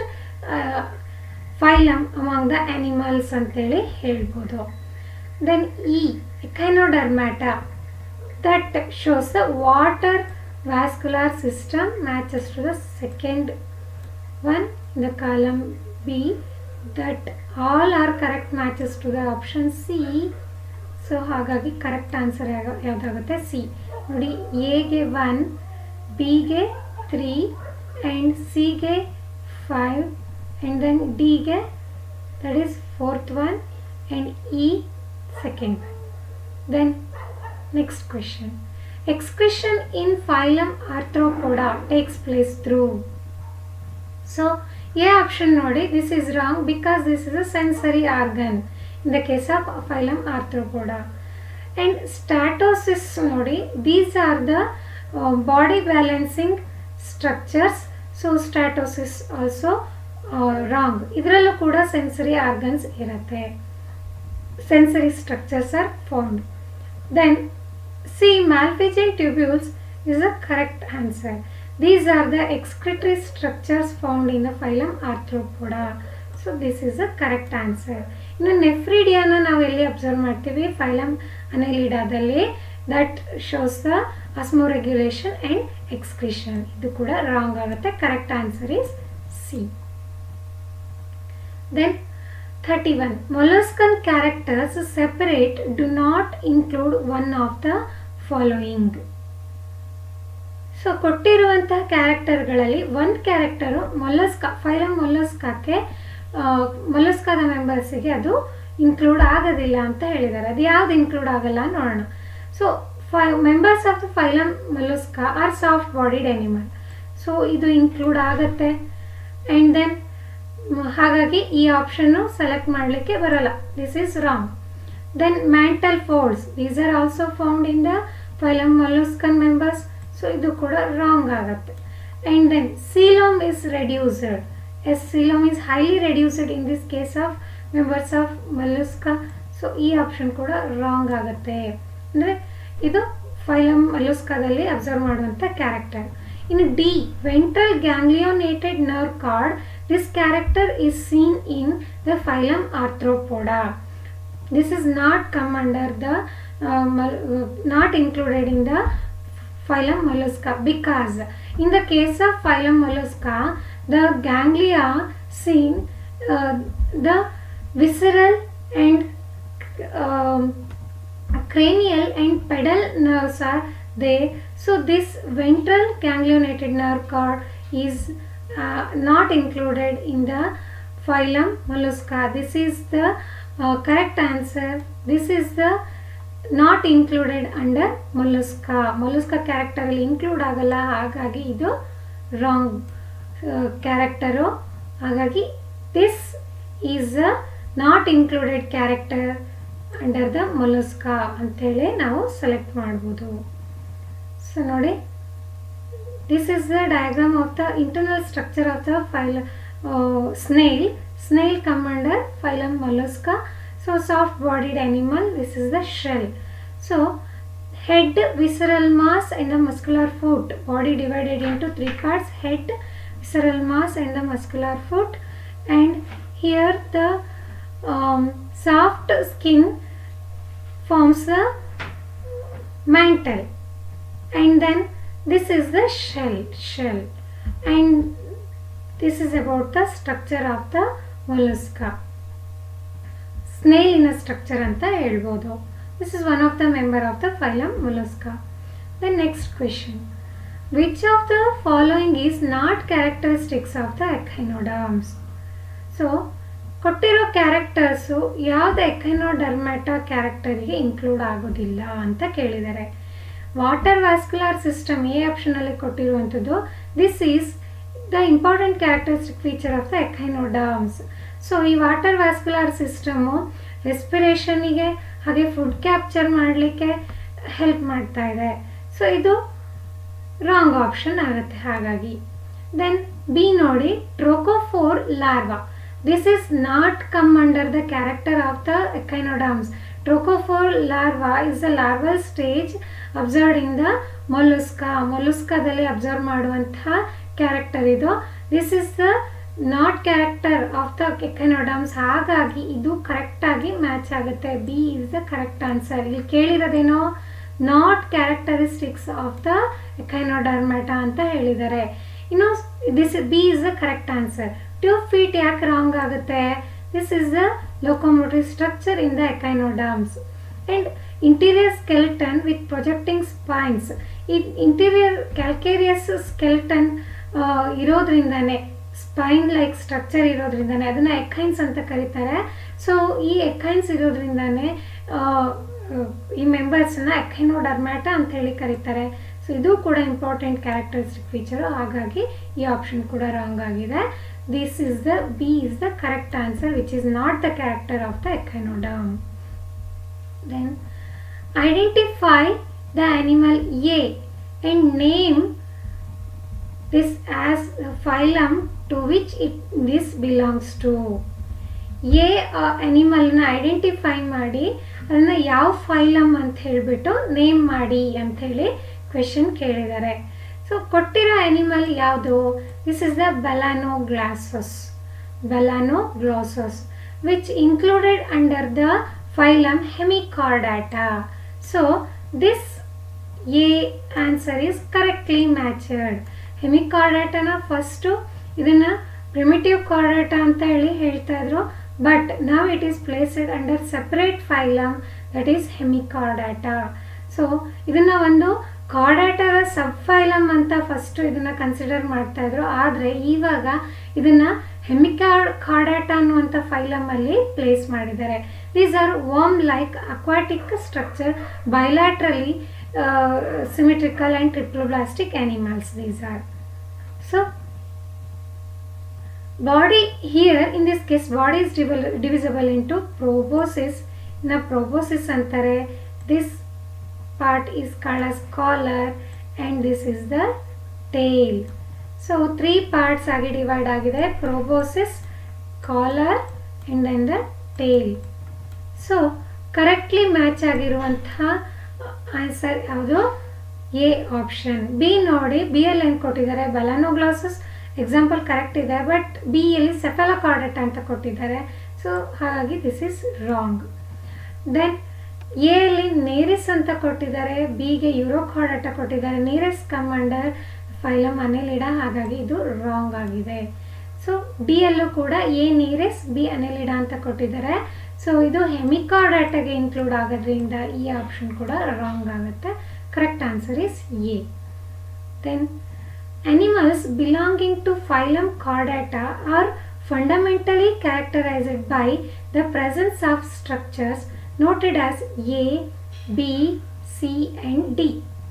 phylum among the animals ಅಂತೇಳಿ ಹೇಳ್ಬೋದು ದೆನ್ ಈ echinodermata that shows the water vascular system matches to the second one in the column B that all are correct matches to the option C so ಹಾಗಾಗಿ ಕರೆಕ್ಟ್ ಆನ್ಸರ್ ಯಾವುದಾಗುತ್ತೆ ಸಿ ನೋಡಿ ಎಗೆ ಒನ್ ಬಿಗೆ ತ್ರೀ ಆ್ಯಂಡ್ ಸಿಗೆ ಫೈವ್ ಆ್ಯಂಡ್ ದೆನ್ ಡಿಗೆ that is fourth one and E second one then next question excretion in phylum arthropoda takes place through so a option ನೋಡಿ this is wrong because this is a sensory organ in the case of phylum arthropoda and statocysts ನೋಡಿ these are the uh, body balancing structures so statocysts also uh, wrong ಇದರಲ್ಲೂ ಕೂಡ sensory organs ಇರುತ್ತೆ sensory structures are found then C. Malpighian tubules is the correct answer. These are the excretory structures found in the phylum Arthropoda. So this is the correct answer. ಇನ್ನು ನೆಫ್ರಿಡಿಯಾನ ನಾವು ಎಲ್ಲಿ ಅಬ್ಸರ್ವ್ ಮಾಡ್ತೀವಿ ಫೈಲಮ್ ಅನೆಲಿಡಾದಲ್ಲಿ that shows the osmoregulation and excretion ಇದು ಕೂಡ ರಾಂಗ್ ಆಗುತ್ತೆ correct answer is C then 31. Molluscan characters separate do not include one of the following. So ಕೊಟ್ಟಿರುವಂತಹ ಕ್ಯಾರೆಕ್ಟರ್ಗಳಲ್ಲಿ ಒಂದು ಕ್ಯಾರೆಕ್ಟರು ಮೊಲಸ್ಕಾ ಫೈಲಮ್ ಮೊಲಸ್ಕಾಕ್ಕೆ ಮೊಲಸ್ಕಾದ ಮೆಂಬರ್ಸಿಗೆ ಅದು ಇನ್ಕ್ಲೂಡ್ ಆಗೋದಿಲ್ಲ ಅಂತ ಹೇಳಿದ್ದಾರೆ ಅದು ಯಾವ್ದು ಇನ್ಕ್ಲೂಡ್ ಆಗಲ್ಲ ನೋಡೋಣ ಸೊ ಫೈ members of the phylum mollusca are soft bodied animal so ಇದು ಇನ್ಕ್ಲೂಡ್ ಆಗುತ್ತೆ ಆ್ಯಂಡ್ ದೆನ್ ಹಾಗಾಗಿ ಈ ಆಪ್ಷನ್ನು ಸೆಲೆಕ್ಟ್ ಮಾಡಲಿಕ್ಕೆ ಬರಲ್ಲ this is wrong then mantle folds these are also found in the phylum molluscan members so ಇದು ಕೂಡ ರಾಂಗ್ ಆಗುತ್ತೆ and then coelom is reduced as coelom is highly reduced in this case of members of mollusca so ಈ ಆಪ್ಷನ್ ಕೂಡ ರಾಂಗ್ ಆಗುತ್ತೆ ಅಂದರೆ ಇದು ಫೈಲಮ್ ಮಲುಸ್ಕಾದಲ್ಲಿ ಅಬ್ಸರ್ವ್ ಮಾಡುವಂಥ ಕ್ಯಾರೆಕ್ಟರ್ ಇನ್ನು D ventral ganglionated nerve cord this character is seen in the phylum arthropoda this is not come under the uh, not included in the phylum mollusca because in the case of phylum mollusca the ganglia seen uh, the visceral and um, cranial and pedal nerves are there so this ventral ganglionated nerve cord is uh, not included in the phylum mollusca this is the uh, correct answer this is the not included under mollusca mollusca character ಅಲ್ಲಿ ಇನ್ಕ್ಲೂಡ್ ಆಗಲ್ಲ ಹಾಗಾಗಿ ಇದು ರಾಂಗ್ ಕ್ಯಾರೆಕ್ಟರು ಹಾಗಾಗಿ this is a not included character under the mollusca ಅಂಥೇಳಿ ನಾವು ಸೆಲೆಕ್ಟ್ ಮಾಡ್ಬೋದು ಸೊ ನೋಡಿ this is the diagram of the internal structure of the phylum uh, snail snail come under phylum mollusca so soft bodied animal this is the shell so head visceral mass and the muscular foot body divided into three parts head visceral mass and the muscular foot and here the um, soft skin forms the mantle and then this is the shell shell and this is about the structure of the mollusca ಸ್ನೇಲಿನ ಸ್ಟ್ರಕ್ಚರ್ ಅಂತ ಹೇಳ್ಬೋದು this is one of the member of the phylum mollusca the next question which of the following is not characteristics of the echinoderms so ಕೊಟ್ಟಿರೋ ಕ್ಯಾರೆಕ್ಟರ್ಸು ಯಾವ್ದು ಎಖೈನೋಡರ್ಮ್ಯಾಟಾ ಕ್ಯಾರೆಕ್ಟರಿಗೆ ಇನ್ಕ್ಲೂಡ್ ಆಗೋದಿಲ್ಲ ಅಂತ ಕೇಳಿದ್ದಾರೆ ವಾಟರ್ ವ್ಯಾಸ್ಕ್ಯುಲರ್ ಸಿಸ್ಟಮ್ ಎ ಆಪ್ಷನಲ್ಲಿ ಕೊಟ್ಟಿರುವಂಥದ್ದು this is the important characteristic feature of the echinoderms so ಈ ವಾಟರ್ ವ್ಯಾಸ್ಕ್ಯುಲರ್ ಸಿಸ್ಟಮು ರೆಸ್ಪಿರೇಷನಿಗೆ ಹಾಗೆ ಫುಡ್ ಕ್ಯಾಪ್ಚರ್ ಮಾಡಲಿಕ್ಕೆ ಹೆಲ್ಪ್ ಮಾಡ್ತಾ ಇದೆ ಸೊ ಇದು ರಾಂಗ್ ಆಪ್ಷನ್ ಆಗುತ್ತೆ ಹಾಗಾಗಿ ದೆನ್ ಬಿ ನೋಡಿ trochophore larva this is not come under the character of the echinoderms trochophore larva is the larval stage observed in the mollusca ಮೊಲುಸ್ಕಾದಲ್ಲಿ ಅಬ್ಸರ್ವ್ ಮಾಡುವಂತಹ ಕ್ಯಾರೆಕ್ಟರ್ ಇದು this is the not character of the echinoderms ಹಾಗಾಗಿ ಇದು ಕರೆಕ್ಟಾಗಿ ಮ್ಯಾಚ್ ಆಗುತ್ತೆ B is the correct answer ಇಲ್ಲಿ ಕೇಳಿರೋದೇನೋ not characteristics of the echinodermata ಅಂತ ಹೇಳಿದ್ದಾರೆ ಇನ್ನು this B is the correct answer tube feet ಯಾಕೆ ರಾಂಗ್ ಆಗುತ್ತೆ this is the locomotive structure in the echinoderms and interior skeleton with projecting spines ಈ ಇಂಟೀರಿಯರ್ ಕ್ಯಾಲ್ಕೇರಿಯಸ್ ಸ್ಕೆಲ್ಟನ್ ಇರೋದ್ರಿಂದನೇ ಸ್ಪೈನ್ ಲೈಕ್ ಸ್ಟ್ರಕ್ಚರ್ ಇರೋದ್ರಿಂದನೇ ಅದನ್ನು ಎಕೈನ್ಸ್ ಅಂತ ಕರೀತಾರೆ ಸೊ ಈ ಎಕೈನ್ಸ್ ಇರೋದ್ರಿಂದನೇ ಈ ಮೆಂಬರ್ಸನ್ನ ಎಖೈನೋಡರ್ಮ್ಯಾಟ ಅಂತ ಹೇಳಿ ಕರೀತಾರೆ ಸೊ ಇದು ಕೂಡ ಇಂಪಾರ್ಟೆಂಟ್ ಕ್ಯಾರೆಕ್ಟರಿಸ್ಟಿಕ್ ಫೀಚರು ಹಾಗಾಗಿ ಈ ಆಪ್ಷನ್ ಕೂಡ ರಾಂಗ್ ಆಗಿದೆ this is the B is the correct answer which is not the character of the echinoderm then identify the animal A and name this as the phylum to which it this belongs to A ಅನಿಮಲ್ನ ಐಡೆಂಟಿಫೈ ಮಾಡಿ ಅದನ್ನು ಯಾವ ಫೈಲಮ್ ಅಂತ ಹೇಳಿಬಿಟ್ಟು ನೇಮ್ ಮಾಡಿ ಅಂಥೇಳಿ ಕ್ವೆಶನ್ ಕೇಳಿದ್ದಾರೆ ಸೊ ಕೊಟ್ಟಿರೋ ಅನಿಮಲ್ ಯಾವುದು this is the balanoglossus balanoglossus which included under the phylum hemichordata so this A answer is correctly matched ಹೆಮಿಕಾರ್ಡಾಟನ ಫಸ್ಟು ಇದನ್ನು ಪ್ರಿಮಿಟಿವ್ ಕಾರ್ಡಾಟ ಅಂತ ಹೇಳಿ ಹೇಳ್ತಾ ಇದ್ರು ಬಟ್ ನಾವ್ it is placed under separate phylum that is hemichordata so ಇದನ್ನ ಒಂದು ಕಾರ್ಡಾಟದ ಸಬ್ ಫೈಲಮ್ ಅಂತ ಫಸ್ಟ್ ಇದನ್ನ ಕನ್ಸಿಡರ್ ಮಾಡ್ತಾ ಇದ್ರು ಆದರೆ ಇವಾಗ ಇದನ್ನ ಹೆಮಿಕಾರ್ಡ್ ಕಾರ್ಡಾಟ ಅನ್ನುವಂಥ ಫೈಲಮ್ ಅಲ್ಲಿ ಪ್ಲೇಸ್ ಮಾಡಿದ್ದಾರೆ these are worm like aquatic structure bilaterally symmetrical and triploblastic animals these are so body here in this case body is divi- divisible into proboscis na proboscis ಅಂತಾರೆ this part is called as collar and this is the tail so three parts ಆಗಿ ಡಿವೈಡ್ ಆಗಿದೆ proboscis collar and then the tail so correctly match ಆಗಿರುವಂತಹ ಆನ್ಸರ್ ಯಾವುದು ಎ ಆಪ್ಷನ್ ಬಿ ನೋಡಿ ಬಿ ಅಲ್ಲಿ ಏನು ಕೊಟ್ಟಿದ್ದಾರೆ ಬಲಾನೋ ಗ್ಲಾಸಸ್ ಎಕ್ಸಾಂಪಲ್ ಕರೆಕ್ಟ್ ಇದೆ ಬಟ್ ಬಿ ಯಲ್ಲಿ ಸೆಫಲಕಾರ್ಡಟ್ ಅಂತ ಕೊಟ್ಟಿದ್ದಾರೆ ಸೊ ಹಾಗಾಗಿ this is wrong then A ಅಲ್ಲಿ ನೇರಿಸ್ ಅಂತ ಕೊಟ್ಟಿದ್ದಾರೆ ಬಿಗೆ ಯುರೋಕಾರ್ಡಟ ಕೊಟ್ಟಿದ್ದಾರೆ ನೀರಸ್ ಕಮಾಂಡರ್ ಫೈಲಮ್ ಅನೆಲಿಡ ಹಾಗಾಗಿ ಇದು ರಾಂಗ್ ಆಗಿದೆ ಸೊ ಡಿ ಅಲ್ಲೂ ಕೂಡ ಎ ನೀರೆಸ್ ಬಿ ಅನೆಲಿಡ ಅಂತ ಕೊಟ್ಟಿದ್ದಾರೆ ಸೊ ಇದು ಹೆಮಿಕಾರ್ಡಾಟಗೆ ಇನ್ಕ್ಲೂಡ್ ಆಗೋದ್ರಿಂದ ಈ ಆಪ್ಷನ್ ಕೂಡ ರಾಂಗ್ ಆಗುತ್ತೆ correct answer is A then Animals belonging to phylum Chordata are fundamentally characterized by the presence of structures noted as A, B, C and D.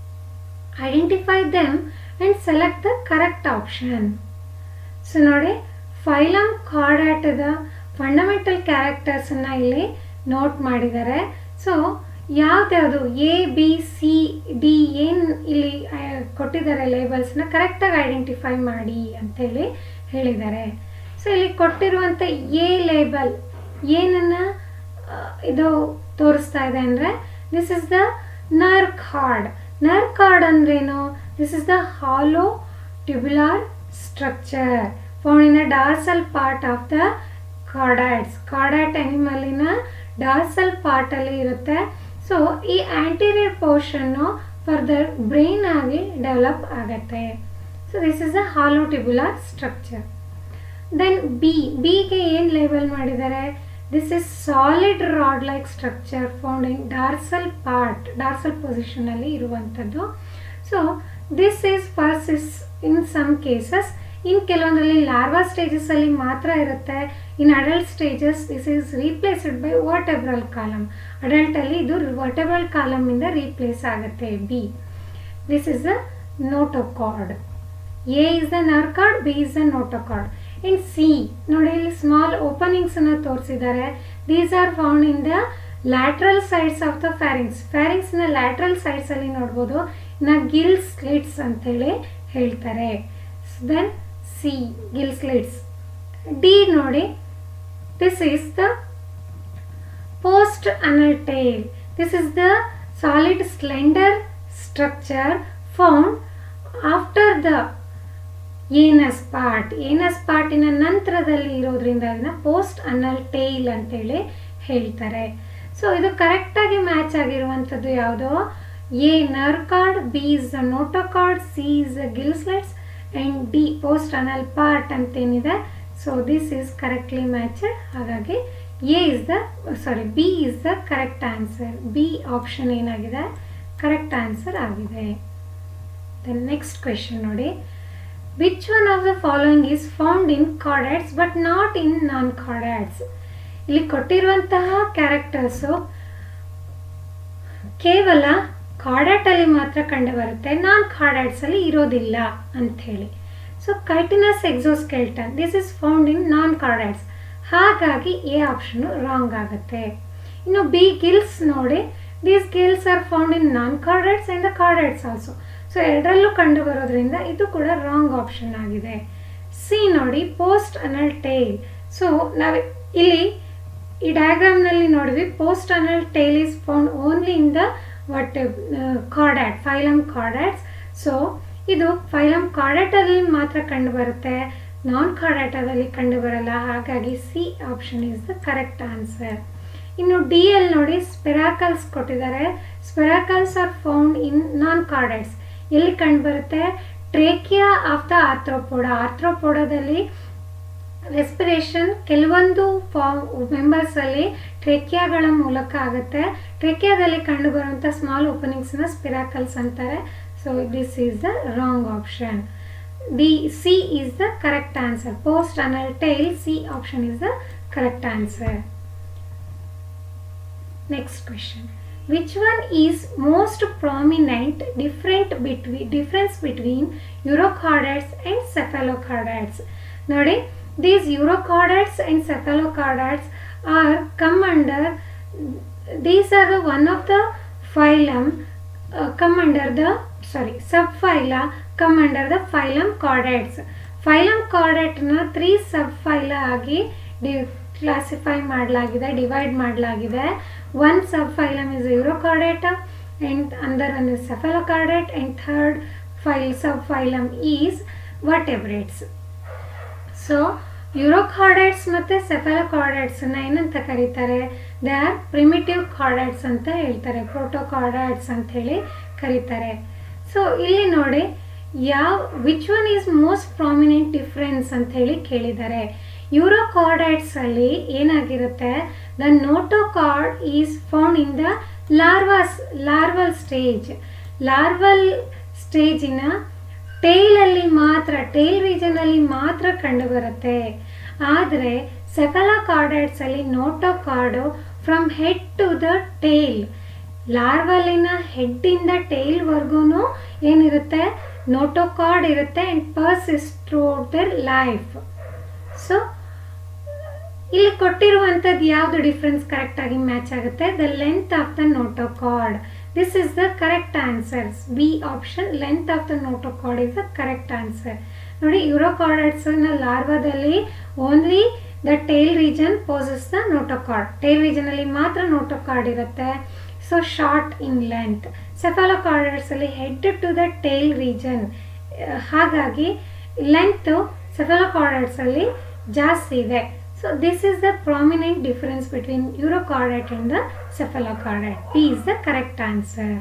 Identify them and select the correct option. So ನೋಡಿ ಫೈಲಮ್ ಕಾರ್ಡಾಟದ ಫಂಡಮೆಂಟಲ್ ಕ್ಯಾರೆಕ್ಟರ್ಸನ್ನು ಇಲ್ಲಿ ನೋಟ್ ಮಾಡಿದ್ದಾರೆ ಸೊ ಯಾವ್ದ್ಯಾವುದು ಎ ಬಿ ಸಿ ಡಿ ಏನು ಇಲ್ಲಿ ಆ, ಕೊಟ್ಟಿದ್ದಾರೆ ಲೇಬಲ್ಸ್ನ ಕರೆಕ್ಟಾಗಿ ಐಡೆಂಟಿಫೈ ಮಾಡಿ ಅಂತೇಳಿ ಹೇಳಿದ್ದಾರೆ ಸೊ ಇಲ್ಲಿ ಕೊಟ್ಟಿರುವಂಥ ಎ ಲೇಬಲ್ ಏನನ್ನು ಇದು ತೋರಿಸ್ತಾ ಇದೆ ಅಂದರೆ this is the nerve cord nerve cord ಅಂದ್ರೇನು this is the hollow tubular structure found in the dorsal part of the chordates chordate ಅನಿಮಲಿನ ಡಾರ್ಸಲ್ ಪಾರ್ಟಲ್ಲಿ ಇರುತ್ತೆ ಸೊ ಈ ಆಂಟೀರಿಯರ್ ಪೋರ್ಷನ್ನು ಫರ್ದರ್ ಬ್ರೈನ್ ಆಗಿ ಡೆವಲಪ್ ಆಗುತ್ತೆ so this is a hollow tubular structure then B ಬಿಗೆ ಏನು ಲೇಬಲ್ ಮಾಡಿದ್ದಾರೆ this is solid rod like structure found in dorsal part dorsal ಪೊಸಿಷನಲ್ಲಿ ಇರುವಂಥದ್ದು so this is ಪರ್ಸಿಸ್ in some cases in ಕೆಲವೊಂದರಲ್ಲಿ ಲಾರ್ವಾ ಸ್ಟೇಜಸಲ್ಲಿ ಮಾತ್ರ ಇರುತ್ತೆ in adult stages this is replaced by vertebral column ಅಡಲ್ಟಲ್ಲಿ ಇದು ವರ್ಟೆಬ್ರಲ್ ಕಾಲಮಿಂದ ರೀಪ್ಲೇಸ್ ಆಗುತ್ತೆ B this is the notochord A is the nerve cord B is the notochord in C ನೋಡಿ ಇಲ್ಲಿ ಸ್ಮಾಲ್ ಓಪನಿಂಗ್ಸ್ ಅನ್ನು ತೋರಿಸಿದ್ದಾರೆ these are found in the lateral sides of the pharynx ಫ್ಯಾರಿಂಗ್ಸ್ನ ಲ್ಯಾಟ್ರಲ್ ಸೈಡ್ಸ್ ಅಲ್ಲಿ ನೋಡ್ಬೋದು ಇನ್ನ ಗಿಲ್ ಸ್ಲಿಟ್ಸ್ ಅಂತೇಳಿ ಹೇಳ್ತಾರೆ then C gill slits D ನೋಡಿ this is the post anal tail. This is the solid slender structure found after the anus part anus ಪಾರ್ಟಿನ ನಂತರದಲ್ಲಿ ಇರೋದ್ರಿಂದ ಅದನ್ನ ಪೋಸ್ಟ್ ಅನಲ್ ಟೇಲ್ ಅಂತೇಳಿ ಹೇಳ್ತಾರೆ ಸೊ ಇದು ಕರೆಕ್ಟಾಗಿ ಮ್ಯಾಚ್ ಆಗಿರುವಂಥದ್ದು ಯಾವುದೋ A nerve cord B is the notochord C is the gill slits and D post anal part ಅಂತೇನಿದೆ so this is correctly matched ಹಾಗಾಗಿ A is the sorry B is the correct answer B option ಏನಾಗಿದೆ ಕರೆಕ್ಟ್ ಆನ್ಸರ್ ಆಗಿದೆ ದ ನೆಕ್ಸ್ಟ್ ಕ್ವೆಶನ್ ನೋಡಿ which one of the following is found in chordates but not in non chordates ಇಲ್ಲಿ ಕೊಟ್ಟಿರುವಂತಹ ಕ್ಯಾರೆಕ್ಟರ್ಸು ಕೇವಲ ಕಾರ್ಡಾಟಲ್ಲಿ ಮಾತ್ರ ಕಂಡುಬರುತ್ತೆ ನಾನ್ ಕಾರ್ಡಾಟ್ಸಲ್ಲಿ ಇರೋದಿಲ್ಲ ಅಂಥೇಳಿ so chitinous exoskeleton this is found in non chordates ಹಾಗಾಗಿ ಎ ಆಪ್ಷನು ರಾಂಗ್ ಆಗುತ್ತೆ ಇನ್ನು ಬಿ ಗಿಲ್ಸ್ ನೋಡಿ these gills are found in non chordates and the chordates also so ಎರಡರಲ್ಲೂ ಕಂಡು ಬರೋದ್ರಿಂದ ಇದು ಕೂಡ ರಾಂಗ್ ಆಪ್ಷನ್ ಆಗಿದೆ ಸಿ ನೋಡಿ ಪೋಸ್ಟ್ ಅನಲ್ ಟೈಲ್ ಸೊ ನಾವು ಇಲ್ಲಿ ಈ ಡಯಾಗ್ರಾಮ್ನಲ್ಲಿ ನೋಡಿದ್ವಿ post anal tail is found only in the what chordate phylum chordates so ಇದು ಫೈಲಮ್ ಕಾರ್ಡ್ಯಾಟಲ್ಲಿ ಮಾತ್ರ ಕಂಡು ಬರುತ್ತೆ ನಾನ್ ಕಾರ್ಡ್ಯಾಟದಲ್ಲಿ ಕಂಡು ಬರಲ್ಲ ಹಾಗಾಗಿ C option is the correct answer ಇನ್ನು ಡಿ ಎಲ್ ನೋಡಿ ಸ್ಪೆರಾಕಲ್ಸ್ ಕೊಟ್ಟಿದ್ದಾರೆ ಸ್ಪೆರಾಕಲ್ಸ್ ಆರ್ ಫೌಂಡ್ ಇನ್ ನಾನ್ ಕಾರ್ಡೆಟ್ಸ್ ಎಲ್ಲಿ ಕಂಡು ಬರುತ್ತೆ ಟ್ರೇಕಿಯಾ ಆಫ್ ದ ಆರ್ಥ್ರೋಪೋಡ ಆರ್ಥ್ರೋಪೋಡದಲ್ಲಿ ರೆಸ್ಪಿರೇಷನ್ ಕೆಲವೊಂದು ಫಾರ್ಮ್ ಮೆಂಬರ್ಸಲ್ಲಿ ಟ್ರೆಕಿಯಾಗಳ ಮೂಲಕ ಆಗುತ್ತೆ ಟ್ರೆಕಿಯಾದಲ್ಲಿ ಕಂಡುಬರುವಂಥ ಸ್ಮಾಲ್ ಓಪನಿಂಗ್ಸ್ನ ಸ್ಪಿರಾಕಲ್ಸ್ ಅಂತಾರೆ so this is the wrong option D C is the correct answer post anal tail C option is the correct answer Next question. Which one is most prominent different between difference between urochordates and cephalochordates? ನೋಡಿ these urochordates and cephalochordates are come under these are the one of the phylum uh, come under the sorry subphyla come under the phylum chordates phylum chordate ನ ತ್ರೀ ಸಬ್ಫೈಲ ಆಗಿ ಡಿ ಕ್ಲಾಸಿಫೈ ಮಾಡಲಾಗಿದೆ ಡಿವೈಡ್ ಮಾಡಲಾಗಿದೆ one subphylum is urochordata and another one is cephalochordate and third ಫೈಲ್ subphylum is vertebrates so urochordates ಮತ್ತು ಸೆಫೆಲೋಕಾರ್ಡೇಟ್ಸನ್ನು ಏನಂತ ಕರೀತಾರೆ ದೇ ಆರ್ ಪ್ರಿಮಿಟಿವ್ ಕಾರ್ಡೇಟ್ಸ್ ಅಂತ ಹೇಳ್ತಾರೆ ಪ್ರೋಟೋಕಾರ್ಡೇಟ್ಸ್ ಅಂತ ಹೇಳಿ ಕರೀತಾರೆ ಸೊ ಇಲ್ಲಿ ನೋಡಿ ಯಾವ which one is most prominent difference ಅಂತ ಹೇಳಿ ಕೇಳಿದ್ದಾರೆ ಯುರೋಕಾರ್ಡೈಟ್ಸ್ ಅಲ್ಲಿ ಏನಾಗಿರುತ್ತೆ the notochord is found in the larvas larval stage larval ಸ್ಟೇಜಿನ ಟೇಲಲ್ಲಿ ಮಾತ್ರ ಟೇಲ್ ರೀಜನಲ್ಲಿ ಮಾತ್ರ ಕಂಡುಬರುತ್ತೆ ಆದರೆ ಸೆಫಲಾಕಾರ್ಡೈಟ್ಸ್ ಅಲ್ಲಿ notochord from head to the tail ಲಾರ್ವಲಿನ ಹೆಡ್ಡಿಂದ ಟೇಲ್ವರೆಗೂ ಏನಿರುತ್ತೆ ನೋಟೋಕಾರ್ಡ್ ಇರುತ್ತೆ and persists throughout their life so ಇಲ್ಲಿ ಕೊಟ್ಟಿರುವಂಥದ್ದು ಯಾವುದು ಡಿಫ್ರೆನ್ಸ್ ಕರೆಕ್ಟಾಗಿ ಮ್ಯಾಚ್ ಆಗುತ್ತೆ the length of the notochord this is the correct answers B option length of the notochord is the correct answer ನೋಡಿ ಯುರೋಕಾರ್ಡಟ್ಸ್ನ ಲಾರ್ವಾದಲ್ಲಿ only the tail region possess the notochord tail ರೀಜನಲ್ಲಿ ಮಾತ್ರ ನೋಟೋಕಾರ್ಡ್ ಇರುತ್ತೆ ಸೊ ಶಾರ್ಟ್ ಇನ್ ಲೆಂತ್ ಸೆಫಾಲೋಕಾರ್ಡರ್ಸಲ್ಲಿ head to the tail region ಹಾಗಾಗಿ ಲೆಂತು ಸೆಫಾಲೋಕಾರ್ಡರ್ಸಲ್ಲಿ ಜಾಸ್ತಿ ಇದೆ so this is the prominent difference between urochordate and the cephalochordate B is the correct answer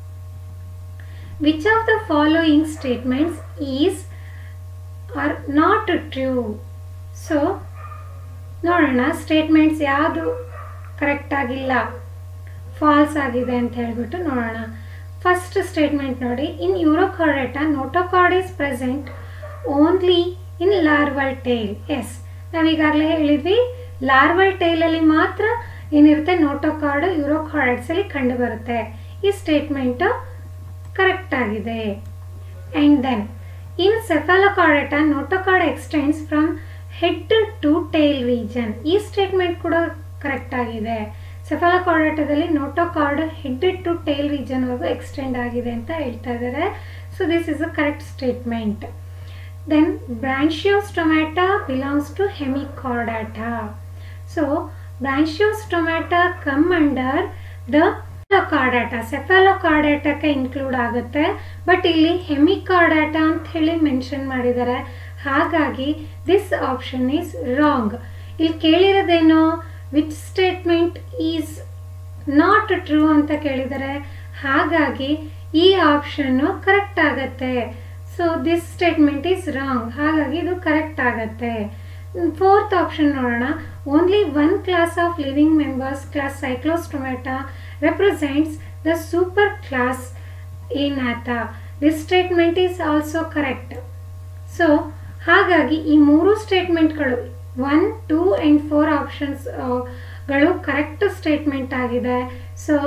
which of the following statements is or not true so ನೋಡೋಣ ಸ್ಟೇಟ್ಮೆಂಟ್ಸ್ ಯಾವುದು ಕರೆಕ್ಟಾಗಿಲ್ಲ ಫಾಲ್ಸ್ ಆಗಿದೆ ಅಂತ ಹೇಳ್ಬಿಟ್ಟು ನೋಡೋಣ ಫಸ್ಟ್ ಸ್ಟೇಟ್ಮೆಂಟ್ ನೋಡಿ in urochordata notochord is present only in larval tail as ನಾವೀಗಾಗಲೇ ಹೇಳಿದ್ವಿ ಲಾರ್ವಲ್ ಟೈಲಲ್ಲಿ ಮಾತ್ರ ಏನಿರುತ್ತೆ ನೋಟೋಕಾರ್ಡ್ ಯುರೋಕಾರ್ಡ್ಸಲ್ಲಿ ಕಂಡು ಬರುತ್ತೆ ಈ ಸ್ಟೇಟ್ಮೆಂಟು ಕರೆಕ್ಟ್ ಆಗಿದೆ and then in cephalochordata notochord extends from head to tail region ಈ ಸ್ಟೇಟ್ಮೆಂಟ್ ಕೂಡ ಕರೆಕ್ಟ್ ಆಗಿದೆ ಸೆಫಾಲೋಕಾರ್ಡೇಟದಲ್ಲಿ ನೋಟೋಕಾರ್ಡ್ ಹೆಡ್ ಟು ಟೈಲ್ ರೀಜನ್ವರೆಗೂ ಎಕ್ಸ್ಟೆಂಡ್ ಆಗಿದೆ ಅಂತ ಹೇಳ್ತಾ ಇದ್ದಾರೆ so this is a correct statement then branchiostomata belongs to hemichordata so branchiostomata come under the cephalochordata cephalochordataಕ್ಕೆ ಇನ್ಕ್ಲೂಡ್ ಆಗುತ್ತೆ ಬಟ್ ಇಲ್ಲಿ ಹೆಮಿಕಾರ್ಡಾಟ ಅಂತ ಹೇಳಿ ಮೆನ್ಷನ್ ಮಾಡಿದ್ದಾರೆ ಹಾಗಾಗಿ ದಿಸ್ ಆಪ್ಷನ್ ಈಸ್ ರಾಂಗ್ ಇಲ್ಲಿ ಕೇಳಿರೋದೇನು which statement is not true ಅಂತ ಕೇಳಿದ್ದಾರೆ ಹಾಗಾಗಿ ಈ ಆಪ್ಷನ್ನು ಕರೆಕ್ಟ್ ಆಗತ್ತೆ so this statement is wrong ಹಾಗಾಗಿ ಇದು ಕರೆಕ್ಟ್ ಆಗತ್ತೆ ಫೋರ್ತ್ ಆಪ್ಷನ್ ನೋಡೋಣ only one class of living members class cyclostomata represents the super class ಏನಾತ this statement is also correct so ಹಾಗಾಗಿ ಈ ಮೂರು ಸ್ಟೇಟ್ಮೆಂಟ್ಗಳು one two and four options ಗಳು ಕರೆಕ್ಟ್ ಸ್ಟೇಟ್ಮೆಂಟ್ ಆಗಿದೆ ಸೊ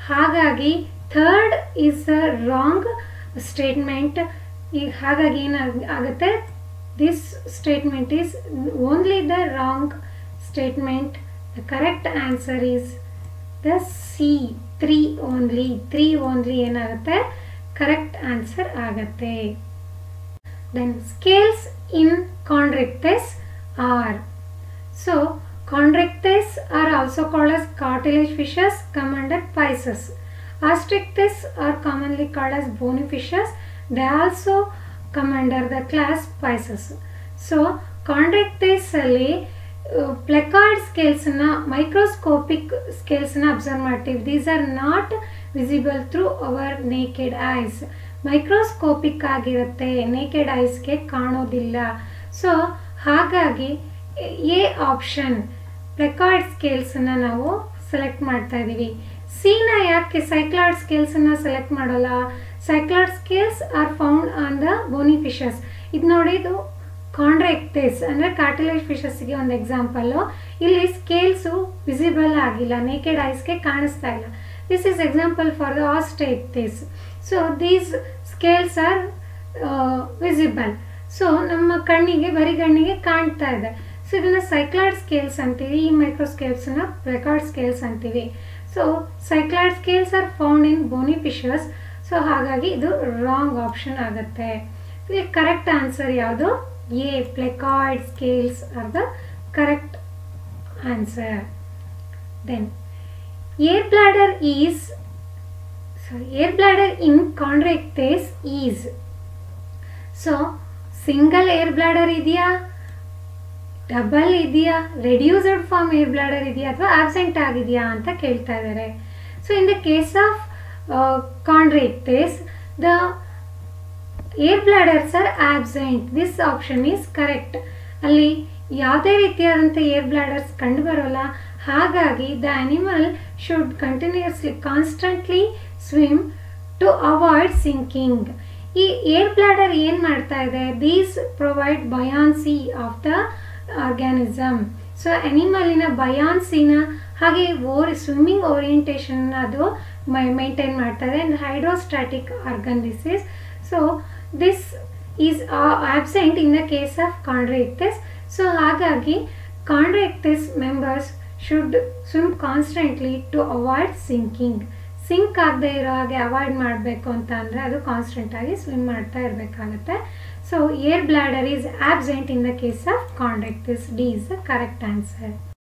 ಹಾಗಾಗಿ third is the wrong statement ಈಗ ಹಾಗಾಗಿ ಏನಾಗ ಆಗುತ್ತೆ this statement is only the wrong statement the correct answer is the C three only three only ಏನಾಗುತ್ತೆ ಕರೆಕ್ಟ್ ಆನ್ಸರ್ ಆಗತ್ತೆ then scales in chondrichthyes are so chondrichthyes are also called as cartilage fishes come under Pisces. Ostrictes are commonly called as bony fishes. They also come under the class Pisces. So chondrichthyes ಅಲ್ಲಿ ಪ್ಲೆಕಾರ್ಡ್ ಸ್ಕೇಲ್ಸ್ನ ಮೈಕ್ರೋಸ್ಕೋಪಿಕ್ ಸ್ಕೇಲ್ಸ್ನ ಅಬ್ಸರ್ವ್ ಮಾಡ್ತೀವಿ these are not visible through our naked eyes microscopic ಆಗಿರುತ್ತೆ ನೇಕೆಡ್ ಐಸ್ಗೆ ಕಾಣೋದಿಲ್ಲ ಸೊ ಹಾಗಾಗಿ ಎ ಆಪ್ಷನ್ ಪ್ಲೆಕಾರ್ಡ್ ಸ್ಕೇಲ್ಸನ್ನು ನಾವು ಸೆಲೆಕ್ಟ್ ಮಾಡ್ತಾ ಇದ್ದೀವಿ ಸಿನ ಯಾಕೆ ಸೈಕ್ಲಾಯ್ಡ್ ಸ್ಕೇಲ್ಸನ್ನು ಸೆಲೆಕ್ಟ್ ಮಾಡೋಲ್ಲ cycloid scales are found on the bony fishes ಇದು ನೋಡಿ ಇದು ಕಾಂಡ್ರೆಕ್ಟೆಸ್ ಅಂದರೆ ಕಾರ್ಟಿಲೇಜ್ ಫಿಶಸ್ಗೆ ಒಂದು ಎಕ್ಸಾಂಪಲ್ಲು ಇಲ್ಲಿ ಸ್ಕೇಲ್ಸು ವಿಸಿಬಲ್ ಆಗಿಲ್ಲ ನೇಕೆಡ್ ಐಸ್ಗೆ ಕಾಣಿಸ್ತಾ ಇಲ್ಲ this is example for the osteichthyes so these scales are visible so ನಮ್ಮ ಕಣ್ಣಿಗೆ ಬರೀ ಕಣ್ಣಿಗೆ ಕಾಣ್ತಾ ಇದೆ ಸೊ ಇದನ್ನು ಸೈಕ್ಲಾಯ್ಡ್ ಸ್ಕೇಲ್ಸ್ ಅಂತೀವಿ ಈ ಮೈಕ್ರೋ ಸ್ಕೇಲ್ಸನ್ನ ರೆಕಾರ್ಡ್ ಸ್ಕೇಲ್ಸ್ ಅಂತೀವಿ so cycloid scales are found in bony fishes so ಹಾಗಾಗಿ ಇದು ರಾಂಗ್ ಆಪ್ಷನ್ ಆಗುತ್ತೆ ಇಲ್ಲಿ ಕರೆಕ್ಟ್ ಆನ್ಸರ್ ಯಾವುದು A placoid scales are the correct answer then air bladder is sorry air bladder in chondrichthyes is so single air bladder ಇದೆಯಾ ಡಬಲ್ ಇದೆಯಾ ರೆಡ್ಯೂಸ್ಡ್ ಫಾರ್ಮ್ ಏರ್ ಬ್ಲಾಡರ್ ಇದೆಯಾ ಅಥವಾ ಆಬ್ಸೆಂಟ್ ಆಗಿದೆಯಾ ಅಂತ ಕೇಳ್ತಾ ಇದ್ದಾರೆ so in the case of chondrichthyes the air ಬ್ಲಾಡರ್ಸ್ are absent this option is correct ಅಲ್ಲಿ ಯಾವುದೇ ರೀತಿಯಾದಂಥ ಏರ್ ಬ್ಲಾಡರ್ಸ್ ಕಂಡು ಬರೋಲ್ಲ ಹಾಗಾಗಿ the animal should continuously constantly swim to avoid sinking ಈ ಏರ್ ಬ್ಲಾಡರ್ ಏನು ಮಾಡ್ತಾ ಇದೆ these provide buoyancy of the organism so ಅನಿಮಲಿನ ಬಯಾನ್ಸಿನ ಹಾಗೆ ಓರ್ ಸ್ವಿಮ್ಮಿಂಗ್ ಓರಿಯೆಂಟೇಷನ್ ಅದು ಮೈಂಟೈನ್ ಮಾಡ್ತಾರೆ and hydrostatic organ this is so this is absent in the case of chondrichthyes so ಹಾಗಾಗಿ chondrichthyes members should swim constantly to avoid sinking sync ಆಗದೆ ಇರೋ ಹಾಗೆ ಅವಾಯ್ಡ್ ಮಾಡಬೇಕು ಅಂತ ಅಂದರೆ ಅದು ಕಾನ್ಸ್ಟೆಂಟಾಗಿ ಸ್ವಿಮ್ ಮಾಡ್ತಾ ಇರಬೇಕಾಗತ್ತೆ so air bladder is absent in the case of chondrichthyes D is the correct answer